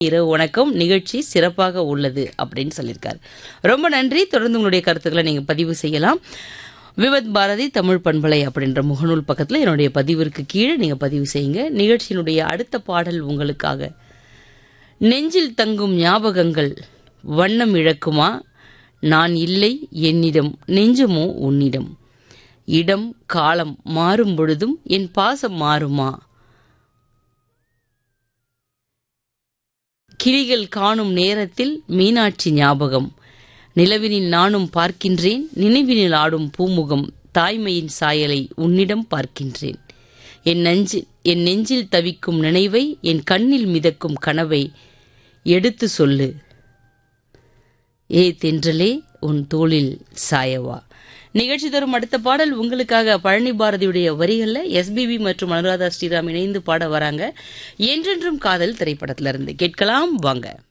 இரவு வணக்கம் நிகழ்ச்சி சிறப்பாக உள்ளது அப்படின்னு சொல்லியிருக்காரு ரொம்ப நன்றி தொடர்ந்து உங்களுடைய கருத்துக்களை நீங்க பதிவு செய்யலாம் விவத் பாரதி தமிழ் பண்பலை அப்படின்ற முகநூல் பக்கத்தில் என்னுடைய பதிவிற்கு கீழே நீங்க பதிவு செய்யுங்க நிகழ்ச்சியினுடைய அடுத்த பாடல் உங்களுக்காக நெஞ்சில் தங்கும் ஞாபகங்கள் வண்ணம் இழக்குமா நான் இல்லை என்னிடம் நெஞ்சமோ உன்னிடம் இடம் காலம் மாறும் பொழுதும் என் பாசம் மாறுமா கிளிகள் காணும் நேரத்தில் மீனாட்சி ஞாபகம் நிலவினில் நானும் பார்க்கின்றேன் நினைவினில் ஆடும் பூமுகம் தாய்மையின் சாயலை உன்னிடம் பார்க்கின்றேன் என் நெஞ்சு என் நெஞ்சில் தவிக்கும் நினைவை என் கண்ணில் மிதக்கும் கனவை எடுத்து சொல்லு ஏ தென்றலே உன் தோளில் சாயவா நிகழ்ச்சி தரும் அடுத்த பாடல் உங்களுக்காக பழனி பாரதியுடைய வரிகளில் எஸ்பிபி மற்றும் அனுராதா ஸ்ரீராம் இணைந்து பாட வராங்க என்றென்றும் காதல் திரைப்படத்திலிருந்து கேட்கலாம் வாங்க